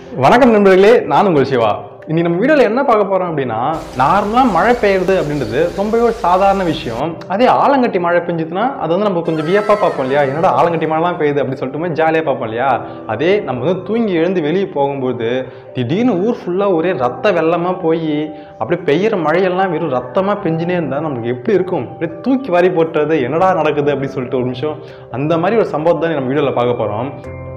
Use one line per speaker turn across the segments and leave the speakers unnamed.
வணக்கம் நண்பர்களே நான் உங்கள் சிவா இன்னைக்கு நம்ம வீடியோவில் என்ன பார்க்க போறோம் அப்படின்னா நார்மலாக மழை பெய்யுறது அப்படின்றது ரொம்பவே ஒரு சாதாரண விஷயம் அதே ஆலங்கட்டி மழை பெஞ்சுதுன்னா அது வந்து நம்ம கொஞ்சம் வியப்பாக பார்ப்போம் இல்லையா என்னடா ஆலங்கட்டி மழை தான் பெய்யுது அப்படின்னு சொல்லிட்டு ஜாலியாக பார்ப்போம் இல்லையா அதே நம்ம வந்து தூங்கி எழுந்து வெளியே போகும்போது திடீர்னு ஊர் ஃபுல்லாக ஒரே ரத்த வெள்ளமாக போய் அப்படியே பெய்யுற மழையெல்லாம் வெறும் ரத்தமாக பெஞ்சினே இருந்தால் நமக்கு எப்படி இருக்கும் அப்படியே தூக்கி வாரி போட்டுறது என்னடா நடக்குது அப்படின்னு சொல்லிட்டு ஒரு நிமிஷம் அந்த மாதிரி ஒரு சம்பவத்தை தான் நம்ம வீடியோவில் பார்க்க போகிறோம்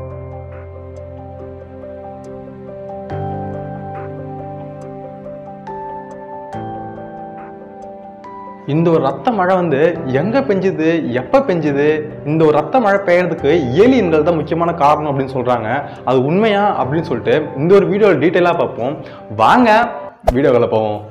இந்த ஒரு ரத்த மழை வந்து எங்க பெஞ்சுது எப்ப பெஞ்சுது இந்த ஒரு ரத்த மழை பெய்யறதுக்கு ஏலியன்கள் தான் முக்கியமான காரணம் அப்படின்னு சொல்றாங்க அது உண்மையா அப்படின்னு சொல்லிட்டு இந்த ஒரு வீடியோ டீட்டெயிலா பார்ப்போம் வாங்க வீடியோக்களை போவோம்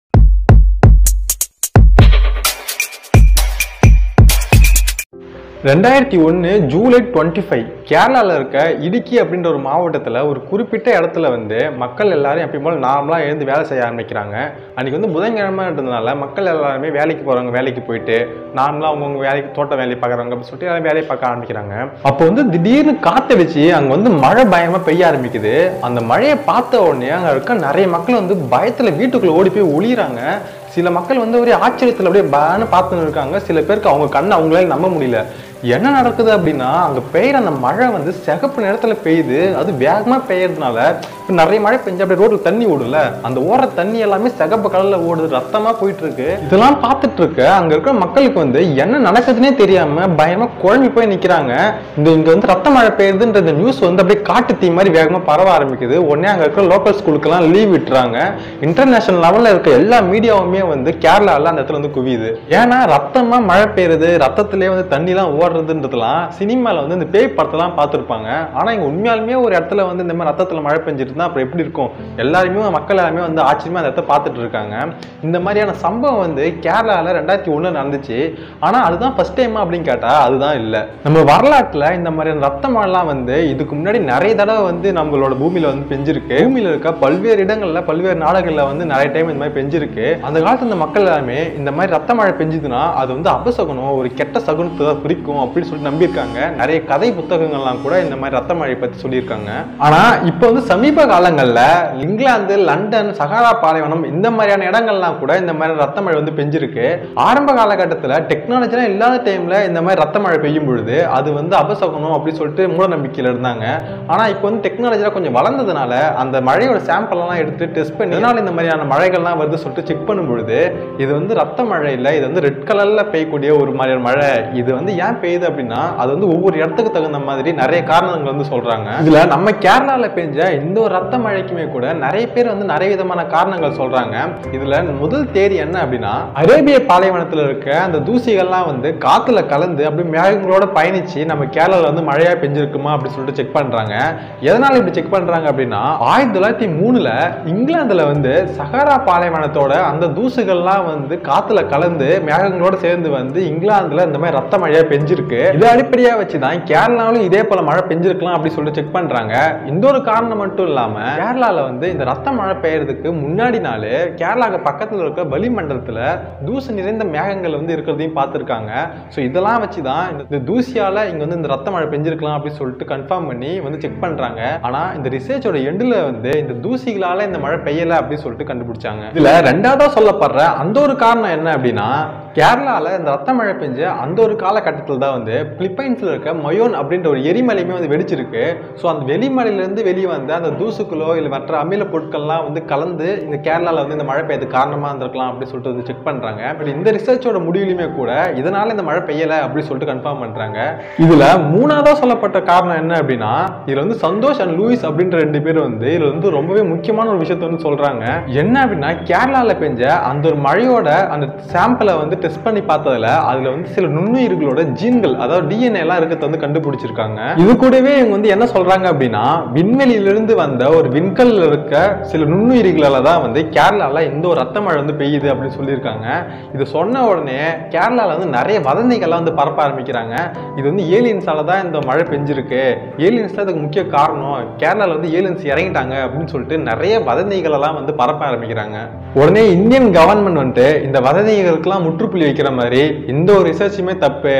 ரெண்டாயிரத்தி ஒன்று ஜூலை டுவெண்ட்டி ஃபைவ் கேரளாவில் இருக்க இடுக்கி அப்படின்ற ஒரு மாவட்டத்தில் ஒரு குறிப்பிட்ட இடத்துல வந்து மக்கள் எல்லாரும் எப்பயும் போல் நார்மலாக எழுந்து வேலை செய்ய ஆரம்பிக்கிறாங்க அன்றைக்கி வந்து புதன்கிழமைன்றதுனால மக்கள் எல்லாருமே வேலைக்கு போகிறவங்க வேலைக்கு போயிட்டு நார்மலாக அவங்கவுங்க வேலைக்கு தோட்ட வேலையை பார்க்குறவங்க அப்படின்னு சொல்லிட்டு எல்லாரும் வேலையை பார்க்க ஆரம்பிக்கிறாங்க அப்போ வந்து திடீர்னு காத்தடிச்சு அங்கே வந்து மழை பயமாக பெய்ய ஆரம்பிக்குது அந்த மழையை பார்த்த உடனே அங்கே இருக்க நிறைய மக்கள் வந்து பயத்தில் வீட்டுக்குள்ளே ஓடி போய் ஒளியிறாங்க சில மக்கள் வந்து ஒரே ஆச்சரியத்தில் அப்படியே பேன்னு பார்த்துன்னு இருக்காங்க சில பேருக்கு அவங்க கண்ணை அவங்களால நம்ப முடியல என்ன நடக்குது அப்படின்னா அங்கே பெய்யுற அந்த மழை வந்து சிகப்பு நேரத்தில் பெய்யுது அது வேகமாக பெய்யறதுனால இப்போ நிறைய மழை பெஞ்சு அப்படியே ரோட்டில் தண்ணி ஓடும்ல அந்த ஓடுற தண்ணி எல்லாமே சிகப்பு கலரில் ஓடுது ரத்தமாக போயிட்டு இருக்கு இதெல்லாம் பார்த்துட்டு இருக்க அங்கே இருக்கிற மக்களுக்கு வந்து என்ன நடக்குதுன்னே தெரியாம பயமா குழம்பி போய் நிற்கிறாங்க இந்த இங்கே வந்து ரத்த மழை பெய்யுதுன்ற இந்த நியூஸ் வந்து அப்படியே காட்டு தீ மாதிரி வேகமாக பரவ ஆரம்பிக்குது உடனே அங்கே இருக்கிற லோக்கல் ஸ்கூலுக்கெல்லாம் லீவ் விட்டுறாங்க இன்டர்நேஷனல் லெவலில் இருக்க எல்லா மீடியாவுமே வந்து கேரளாவில் அந்த இடத்துல வந்து குவியுது ஏன்னா ரத்தமா மழை பெய்யுறது ரத்தத்திலே வந்து தண்ணிலாம் ஓடுறதுன்றதுலாம் சினிமாவில் வந்து இந்த பேய் படத்தெல்லாம் பார்த்துருப்பாங்க ஆனால் இங்கே உண்மையாலுமே ஒரு இடத்துல வந்து இந்த மாதிரி ரத்தத்தில் மழை பெஞ்சிருந்தா அப்புறம் எப்படி இருக்கும் எல்லாருமே மக்கள் எல்லாருமே வந்து ஆச்சரியமா அந்த இடத்த பார்த்துட்டு இருக்காங்க இந்த மாதிரியான சம்பவம் வந்து கேரளாவில் ரெண்டாயிரத்தி ஒன்று நடந்துச்சு ஆனால் அதுதான் ஃபர்ஸ்ட் டைமா அப்படின்னு கேட்டால் அதுதான் இல்லை நம்ம வரலாற்றில் இந்த மாதிரியான ரத்த மழைலாம் வந்து இதுக்கு முன்னாடி நிறைய தடவை வந்து நம்மளோட பூமியில வந்து பெஞ்சிருக்கு பூமியில இருக்க பல்வேறு இடங்கள்ல பல்வேறு நாடுகளில் வந்து நிறைய டைம் இந்த மாதிரி பெஞ்சிருக்கு அந்த காலத்துல இந்த மக்கள் எல்லாமே இந்த மாதிரி ரத்த மழை பெஞ்சுதுன்னா அது வந்து அபசகுனம் ஒரு கெட்ட சகுனத்தை தான் குறிக்கும் அப்படின்னு சொல்லிட்டு நம்பியிருக்காங்க நிறைய கதை புத்தகங்கள்லாம் கூட இந்த மாதிரி ரத்த மழை பத்தி சொல்லியிருக்காங்க ஆனா இப்போ வந்து சமீப காலங்கள்ல இங்கிலாந்து லண்டன் சகாரா பாலைவனம் இந்த மாதிரியான இடங்கள்லாம் கூட இந்த மாதிரி ரத்த மழை வந்து பெஞ்சிருக்கு ஆரம்ப காலகட்டத்தில் டெக்னாலஜிலாம் இல்லாத டைம்ல இந்த மாதிரி ரத்த மழை பெய்யும் பொழுது அது வந்து அபசகுனம் அப்படின்னு சொல்லிட்டு மூட நம்பிக்கையில் இருந்தாங்க ஆனா இப்போ வந்து டெக்னாலஜிலாம் கொஞ்சம் வளர்ந்ததுனால அந்த மழையோட சாம்பிள் எல்லாம் எடுத்து டெஸ்ட் பண்ணி இதனால இந்த மாதிரியான மழைகள்லாம் வருது சொல்லிட்டு செக் பண்ணும் பொழுது இது வந்து ரத்த மழை இல்லை இது வந்து ரெட் கலர்ல பெய்யக்கூடிய ஒரு மாதிரியான மழை இது வந்து ஏன் பெய்யுது அப்படின்னா அது வந்து ஒவ்வொரு இடத்துக்கு தகுந்த மாதிரி நிறைய காரணங்கள் வந்து சொல்றாங்க இதுல நம்ம கேரளால பெஞ்ச இந்த ஒரு ரத்த மழைக்குமே கூட நிறைய பேர் வந்து நிறைய விதமான காரணங்கள் சொல்றாங்க இதுல முதல் தேதி என்ன அப்படின்னா அரேபிய பாலைவனத்துல இருக்க அந்த தூசிகள்லாம் வந்து காத்துல கலந்து அப்படியே மேகங்களோட பயணிச்சு நம்ம கேரளால வந்து மழையா பெஞ்சிருக்குமா அப்படின்னு சொல்லிட்டு செக் பண்றாங்க எதனால இப்படி செக் பண்றாங்க அப்படின்னா ஆயிரத்தி தொள்ளாயிரத்தி மூணுல இங்கிலாந்துல வந்து சஹாரா பாலைவனத்தோட அந்த தூசுகள்லாம் வந்து காத்துல கலந்து மேகங்களோட சேர்ந்து வந்து இங்கிலாந்துல இந்த மாதிரி ரத்த மழையா பெஞ்சிருக்கு இதை அடிப்படையா வச்சுதான் கேரளாவிலும் இதே போல மழை பெஞ்சிருக்கலாம் அப்படின்னு சொல்லிட்டு செக் பண்றாங்க இந்த ஒரு காரணம் மட்டும் இல்லாம கேரளால வந்து இந்த ரத்த மழை பெய்யறதுக்கு முன்னாடி நாள் கேரளாக்கு பக்கத்துல இருக்க வளிமண்டலத்துல தூசு நிறைந்த மேகங்கள் வந்து இருக்கிறதையும் பார்த்துருக்காங்க ஸோ இதெல்லாம் வச்சுதான் இந்த- இந்த தூசியால இங்க வந்து இந்த ரத்த மழை பெஞ்சிருக்கலாம் அப்படின்னு சொல்லிட்டு கன்ஃபார்ம் பண்ணி வந்து செக் பண்றாங்க ஆனா இந்த ரிசர்ச்சோட எண்டுல வந்து இந்த தூசிகளால இந்த மழை பெய்யல அப்படின்னு சொல்லிட்டு கண்டுபிடிச்சாங்க இதுல ரெண்டாவதா சொல்லப்படுற அந்த ஒரு காரணம் என்ன அப்படின்னா கேரளால இந்த ரத்த மழை பெஞ்ச அந்த ஒரு காலகட்டத்தில் தான் வந்து பிலிப்பைன்ஸ்ல இருக்க மயோன் அப்படின்ற ஒரு எரிமலையுமே வந்து வெடிச்சிருக்கு ஸோ அந்த வெளிமலையிலேருந்து வெளியே வந்த அந்த தூசுக்களோ இல்லை மற்ற அமில பொருட்கள்லாம் வந்து கலந்து இந்த கேரளால வந்து இந்த மழை பெய்யறதுக்கு காரணமா இருந்திருக்கலாம் அப்படின்னு சொல்லிட்டு வந்து செக் பண்றாங்க பட் இந்த ரிசர்ச்சோட முடிவுலையுமே கூட இதனால இந்த மழை பெய்யல அப்படின்னு சொல்லிட்டு கன்ஃபார்ம் பண்றாங்க இதுல மூணாவதா சொல்லப்பட்ட காரணம் என்ன அப்படின்னா இதுல வந்து சந்தோஷ் அண்ட் லூயிஸ் அப்படின்ற ரெண்டு பேர் வந்து இதுல வந்து ரொம்பவே முக்கியமான ஒரு விஷயத்த வந்து சொல்றாங்க என்ன அப்படின்னா கேரளால பெஞ்ச அந்த ஒரு மழையோட அந்த சாம்பிளை வந்து டெஸ்ட் பண்ணி பார்த்ததுல அதுல வந்து சில நுண்ணுயிர்களோட ஜீன்கள் அதாவது டிஎன்ஏ எல்லாம் இருக்கிறத வந்து கண்டுபிடிச்சிருக்காங்க இது கூடவே இவங்க வந்து என்ன சொல்றாங்க அப்படின்னா விண்வெளியிலிருந்து வந்த ஒரு விண்கல்ல இருக்க சில நுண்ணுயிர்களால தான் வந்து கேரளால இந்த ஒரு ரத்த மழை வந்து பெய்யுது அப்படின்னு சொல்லியிருக்காங்க இது சொன்ன உடனே கேரளால வந்து நிறைய வதந்திகள்லாம் வந்து பரப்ப ஆரம்பிக்கிறாங்க இது வந்து ஏலியன்ஸால தான் இந்த மழை பெஞ்சிருக்கு ஏலியன்ஸ் தான் இதுக்கு முக்கிய காரணம் கேரளால வந்து ஏலியன்ஸ் இறங்கிட்டாங்க அப்படின்னு சொல்லிட்டு நிறைய வதந்திகள் எல்லாம் வந்து பரப்ப ஆரம்பிக்கிறாங்க உடனே இந்தியன் கவர்மெண்ட் வந்துட்டு இந்த வதந்திகளுக்கெல்லாம் முற்றுப்புள்ளி வைக்கிற மாதிரி இந்த ஒரு ரிசர்ச்சுமே தப்பு இது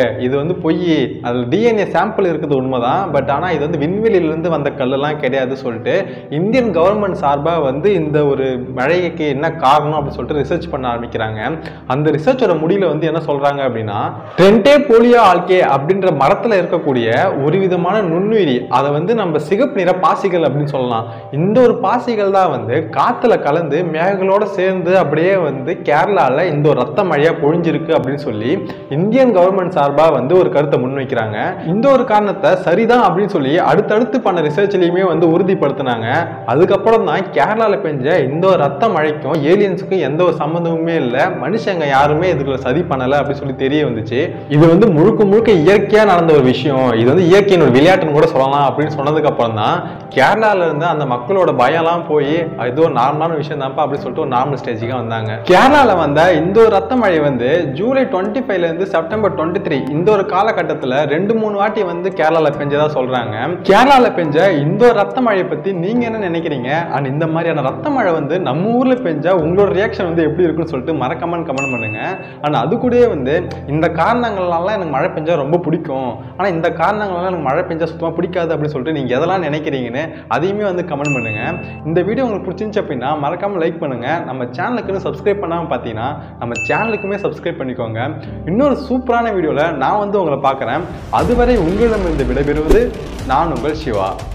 வந்து பொய் அதில் டிஎன்ஏ சாம்பிள் இருக்குது உண்மைதான் பட் ஆனால் இது வந்து விண்வெளியிலேருந்து வந்த கல்லெல்லாம் கிடையாது சொல்லிட்டு இந்தியன் கவர்மெண்ட் சார்பாக வந்து இந்த ஒரு மழைக்கு என்ன காரணம் அப்படின்னு சொல்லிட்டு ரிசர்ச் பண்ண ஆரம்பிக்கிறாங்க அந்த ரிசர்ச்சோட முடிவில் வந்து என்ன சொல்கிறாங்க அப்படின்னா ட்ரெண்டே போலியோ ஆல்கே அப்படின்ற மரத்தில் இருக்கக்கூடிய ஒரு விதமான நுண்ணுயிரி அதை வந்து நம்ம சிகப்பு நிற பாசிகள் அப்படின்னு சொல்லலாம் இந்த ஒரு பாசிகள் தான் வந்து காற்றுல கலந்து மேகங்களோட சேர்ந்து அப்படியே வந்து கேரளாவில் இந்த ஒரு ரத்த மழையாக பொழிஞ்சிருக்கு அப்படின்னு சொல்லி இந்தியன் கவர்மெண்ட் சார்பாக வந்து ஒரு கருத்தை முன்வைக்கிறாங்க இந்த ஒரு காரணத்தை சரிதான் அப்படின்னு சொல்லி அடுத்தடுத்து பண்ண ரிசர்ச்லையுமே வந்து உறுதிப்படுத்தினாங்க அதுக்கப்புறம் தான் கேரளாவில் பெஞ்ச இந்த ஒரு ரத்த மழைக்கும் ஏலியன்ஸுக்கும் எந்த ஒரு சம்மந்தமுமே இல்லை மனுஷங்க யாருமே இதுக்குள்ள சதி பண்ணலை அப்படின்னு சொல்லி தெரிய வந்துச்சு இது வந்து முழுக்க முழுக்க இயற்கையாக நடந்த ஒரு விஷயம் இது வந்து இயற்கையின் ஒரு விளையாட்டுன்னு கூட சொல்லலாம் அப்படின்னு சொன்னதுக்கு அப்புறம் தான் கேரளால இருந்து அந்த மக்களோட பயம்லாம் போய் இது ஒரு நார்மலான விஷயம் தான்ப்பா அப்படின்னு சொல்லிட்டு ஒரு நார்மல் ஸ்டேஜுக்கு வந்தாங்க கேரளால வந்த இந்த ஒரு ரத்த மழை வந்து ஜூலை டுவெண்ட்டி ஃபைவ்ல இருந்து செப்டம்பர் டுவெண்ட்டி த்ரீ இந்த ஒரு காலகட்டத்தில் ரெண்டு மூணு வாட்டி வந்து கேரளால பெஞ்சதா சொல்றாங்க கேரளால பெஞ்ச இந்த ஒரு ரத்த மழையை பத்தி நீங்க என்ன நினைக்கிறீங்க அண்ட் இந்த மாதிரியான ரத்த மழை வந்து நம்ம ஊர்ல பெஞ்சா உங்களோட ரியாக்ஷன் வந்து எப்படி இருக்குன்னு சொல்லிட்டு மறக்காம கமெண்ட் பண்ணுங்க அண்ட் அது கூடயே வந்து இந்த காரணங்களால எனக்கு மழை பெஞ்சா ரொம்ப பிடிக்கும் ஆனா இந்த காரணங்களால எனக்கு மழை பெஞ்சா சுத்தமா பிடிக்காது அப்படின்னு சொல்லிட்டு நீங்க எதெல்லாம் நினைக்கிறீங்கன்னு அதையுமே வந்து கமெண்ட் பண்ணுங்க இந்த வீடியோ உங்களுக்கு பிடிச்சிருந்துச்சு அப்படின்னா மறக்காம லைக் பண்ணுங்க நம்ம சேனலுக்குன்னு சப்ஸ்கிரைப் பண்ணாம பார்த்தீங்கன்னா நம்ம சேனலுக்குமே சப்ஸ்கிரைப் பண்ணிக்கோங்க இன்னொரு சூப்பரான வீடியோவில் நான் வந்து உங்களை பார்க்குறேன் அதுவரை உங்களிடமிருந்து விடைபெறுவது நான் உங்கள் சிவா